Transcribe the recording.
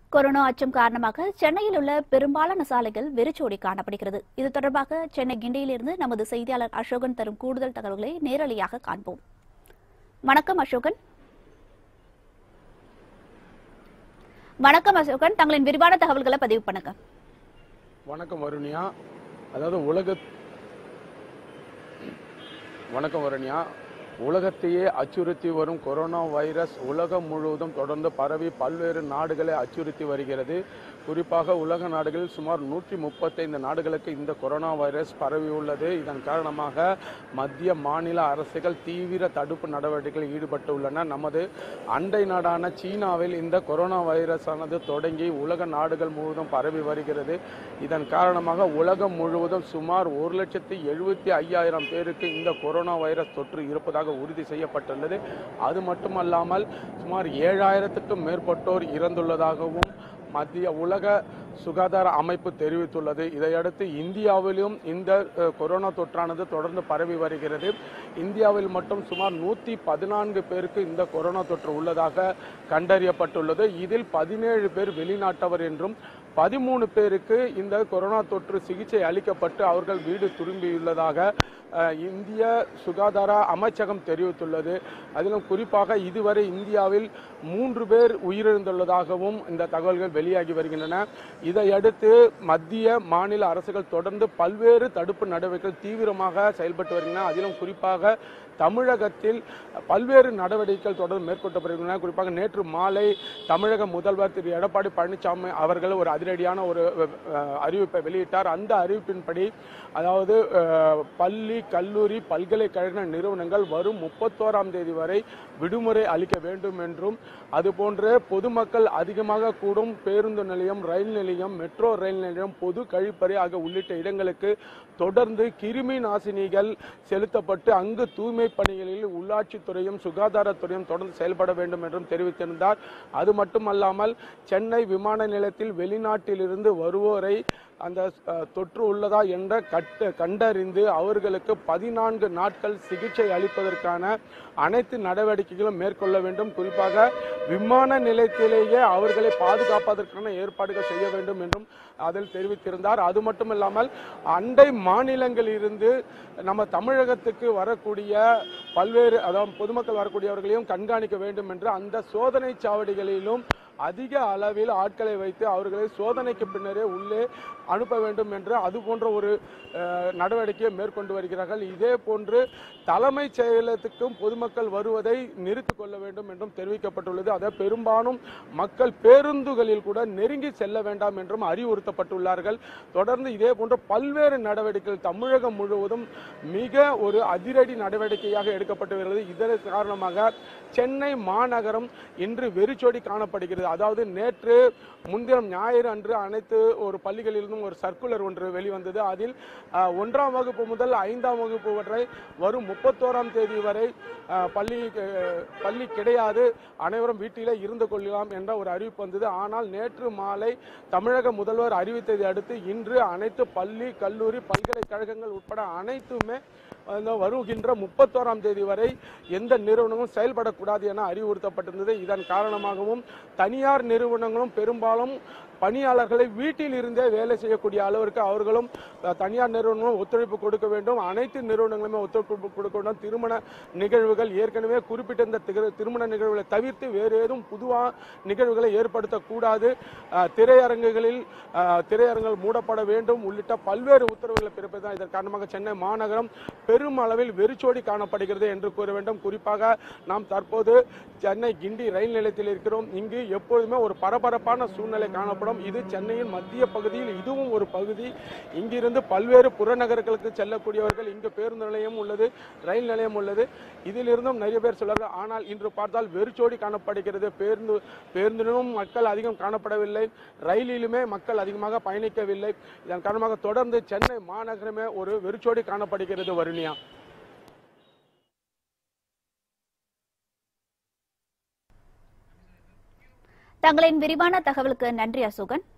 corona அச்சம் காரணமாக சென்னையில் உள்ள பெரும்பாலான சாலைகள் வெறிச்சோடி காணப்படுகிறது இது தொடர்பாக சென்னை கிண்டியிலிருந்து நமது செய்தியாளர் அசோகன் தரும் கூடுதல் தகவல்களை நேரலையாக காண்போம் வணக்கம் அசோகன் வணக்கம் அசோகன் தங்களின் விரிவான தகவல்களை பதிவு பண்ணுங்க வணக்கம் வருணியா அதாவது உலக வணக்கம் வருணியா உலகத்தையே அச்சுறுத்தி வரும் கொரோனா வைரஸ் உலகம் முழுவதும் தொடர்ந்து பரவி பல்வேறு நாடுகளை அச்சுறுத்தி வருகிறது குறிப்பாக உலக நாடுகளில் சுமார் நூற்றி முப்பத்தைந்து நாடுகளுக்கு இந்த கொரோனா வைரஸ் பரவியுள்ளது இதன் காரணமாக மத்திய மாநில அரசுகள் தீவிர தடுப்பு நடவடிக்கைகளில் ஈடுபட்டுள்ளன நமது அண்டை நாடான சீனாவில் இந்த கொரோனா வைரஸ் ஆனது தொடங்கி உலக நாடுகள் முழுவதும் பரவி வருகிறது இதன் காரணமாக உலகம் முழுவதும் சுமார் ஒரு லட்சத்தி எழுபத்தி ஐயாயிரம் பேருக்கு இந்த கொரோனா வைரஸ் தொற்று இருப்பதாக உறுதி செய்யப்பட்டுள்ளது அது மட்டுமல்லாமல் சுமார் ஏழாயிரத்துக்கும் மேற்பட்டோர் இறந்துள்ளதாகவும் மத்திய உலக சுகாதார அமைப்பு தெரிவித்துள்ளது இதையடுத்து இந்தியாவிலும் இந்த அஹ், கொரோனா தொற்றானது தொடர்ந்து பரவி வருகிறது இந்தியாவில் மட்டும் சுமார் நூற்றி பதினான்கு பேருக்கு இந்த கொரோனா தொற்று உள்ளதாக கண்டறியப்பட்டுள்ளது இதில் பதினேழு பேர் வெளிநாட்டவர் என்றும் பதிமூணு பேருக்கு இந்த கொரோனா தொற்று சிகிச்சை அளிக்கப்பட்டு அவர்கள் வீடு திரும்பியுள்ளதாக அஹ், இந்திய சுகாதார அமைச்சகம் தெரிவித்துள்ளது அதிலும் குறிப்பாக இதுவரை இந்தியாவில் மூன்று பேர் உயிரிழந்துள்ளதாகவும் இந்த தகவல்கள் வெளியாகி வருகின்றன இதையடுத்து மத்திய மாநில அரசுகள் தொடர்ந்து பல்வேறு தடுப்பு நடவடிக்கைகள் தீவிரமாக செயல்பட்டு வருகின்றன அதிலும் குறிப்பாக தமிழகத்தில் பல்வேறு நடவடிக்கைகள் தொடர்ந்து மேற்கொள்ளப்படுகின்றன குறிப்பாக நேற்று மாலை தமிழக முதல்வர் திரு எடப்பாடி பழனிசாமி அவர்கள் ஒரு அதிரடியான ஒரு அஹ், அறிவிப்பை வெளியிட்டார் அந்த அறிவிப்பின்படி அதாவது அஹ், பள்ளி கல்லூரி பல்கலைக்கழக நிறுவனங்கள் வரும் முப்பத்தோராம் தேதி வரை விடுமுறை அளிக்க வேண்டும் என்றும் அதுபோன்று பொதுமக்கள் அதிகமாக கூடும் பேருந்து நிலையம் ரயில் நிலையம் மெட்ரோ ரயில் நிலையம் பொது கழிப்பறை ஆகிய உள்ளிட்ட இடங்களுக்கு தொடர்ந்து கிருமி நாசினிகள் செலுத்தப்பட்டு அங்கு தூய்மை பணிகளில் உள்ளாட்சித்துறையும் சுகாதாரத்துறையும் தொடர்ந்து செயல்பட வேண்டும் என்றும் தெரிவித்திருந்தார் அது மட்டுமல்லாமல் சென்னை விமான நிலையத்தில் வெளிநாட்டிலிருந்து வருவோரை அந்த அஹ், தொற்று உள்ளதா என்ற கட்ட கண்டறிந்து அவர்களுக்கு பதினான்கு நாட்கள் சிகிச்சை அளிப்பதற்கான அனைத்து நடவடிக்கைகளும் மேற்கொள்ள வேண்டும் குறிப்பாக விமான நிலையத்திலேயே அவர்களை பாதுகாப்பதற்கான ஏற்பாடுகள் செய்ய வேண்டும் என்றும் அதில் தெரிவித்திருந்தார் அது மட்டுமில்லாமல் அண்டை மாநிலங்களிலிருந்து நம்ம தமிழகத்துக்கு வரக்கூடிய பல்வேறு அதாவது பொதுமக்கள் வரக்கூடியவர்களையும் கண்காணிக்க வேண்டும் என்று அந்த சோதனை சாவடிகளிலும் அதிக அளவில் ஆட்களை வைத்து அவர்களை சோதனைக்கு பின்னரே உள்ளே அனுப்ப வேண்டும் என்று அது போன்ற ஒரு அஹ், நடவடிக்கையை மேற்கொண்டு வருகிறார்கள் இதே போன்று தலைமைச் செயலகத்துக்கும் பொதுமக்கள் வருவதை நிறுத்திக் கொள்ள வேண்டும் என்றும் தெரிவிக்கப்பட்டுள்ளது அதை பெரும்பாலும் மக்கள் பேருந்துகளில் கூட நெருங்கி செல்ல வேண்டாம் என்றும் அறிவுறுத்தப்பட்டுள்ளார்கள் தொடர்ந்து இதே போன்ற பல்வேறு நடவடிக்கைகள் தமிழகம் முழுவதும் மிக ஒரு அதிரடி நடவடிக்கையாக எடுக்கப்பட்டு வருகிறது இதன் காரணமாக சென்னை மாநகரம் இன்று வெறிச்சோடி காணப்படுகிறது அதாவது நேற்று முன்தினம் ஞாயிறு அன்று அனைத்து ஒரு பள்ளிகளிலிருந்தும் ஒரு சர்க்குலர் ஒன்று வெளிவந்தது அதில் அஹ், ஒன்றாம் வகுப்பு முதல் ஐந்தாம் வகுப்பு வரை வரும் முப்பத்தோராம் தேதி வரை அஹ், பள்ளி அஹ், பள்ளி கிடையாது அனைவரும் வீட்டிலே இருந்து கொள்ளலாம் என்ற ஒரு அறிவிப்பு வந்தது ஆனால் நேற்று மாலை தமிழக முதல்வர் அறிவித்ததை அடுத்து இன்று அனைத்து பள்ளி கல்லூரி பல்கலைக்கழகங்கள் உட்பட அனைத்துமே அந்த வருகின்ற முப்பத்தோராம் தேதி வரை எந்த நிறுவனமும் செயல்படக்கூடாது என அறிவுறுத்தப்பட்டிருந்தது இதன் காரணமாகவும் தனியார் நிறுவனங்களும் பெரும்பாலும் பணியாளர்களை வீட்டில் இருந்தே வேலை செய்யக்கூடிய அளவிற்கு அவர்களும் அஹ், தனியார் நிறுவனங்களும் ஒத்துழைப்பு கொடுக்க வேண்டும் அனைத்து நிறுவனங்களுமே ஒத்துழைப்பு கொடுக்க வேண்டும் திருமண நிகழ்வுகள் ஏற்கனவே குறிப்பிட்டிருந்த திக- திருமண நிகழ்வுகளை தவிர்த்து வேறு ஏதும் புதுவா நிகழ்வுகளை ஏற்படுத்தக்கூடாது அஹ், திரையரங்குகளில் அஹ், திரையரங்குகள் மூடப்பட வேண்டும் உள்ளிட்ட பல்வேறு உத்தரவுகளை பிறப்பித்தான் இதன் காரணமாக சென்னை மாநகரம் பெரும் அளவில் வெறிச்சோடி காணப்படுகிறது என்று கூற வேண்டும் குறிப்பாக நாம் தற்போது சென்னை கிண்டி ரயில் நிலையத்தில் இருக்கிறோம் இங்கு எப்பொழுதுமே ஒரு பரபரப்பான சூழ்நிலை காணப்படும் இது சென்னையின் மத்திய பகுதியில் இதுவும் ஒரு பகுதி இங்கிருந்து பல்வேறு புறநகர்களுக்கு செல்லக்கூடியவர்கள் இங்கு பேருந்து நிலையம் உள்ளது ரயில் நிலையம் உள்ளது இதிலிருந்தும் நிறைய பேர் சொல்றார்கள் ஆனால் இன்று பார்த்தால் வெறிச்சோடி காணப்படுகிறது பேருந்து பேருந்திலும் மக்கள் அதிகம் காணப்படவில்லை ரயிலிலுமே மக்கள் அதிகமாக பயணிக்கவில்லை இதன் காரணமாக தொடர்ந்து சென்னை மாநகரமே ஒரு வெறிச்சோடி காணப்படுகிறது வருணியா தங்களின் விரிவான தகவலுக்கு நன்றி அசோகன்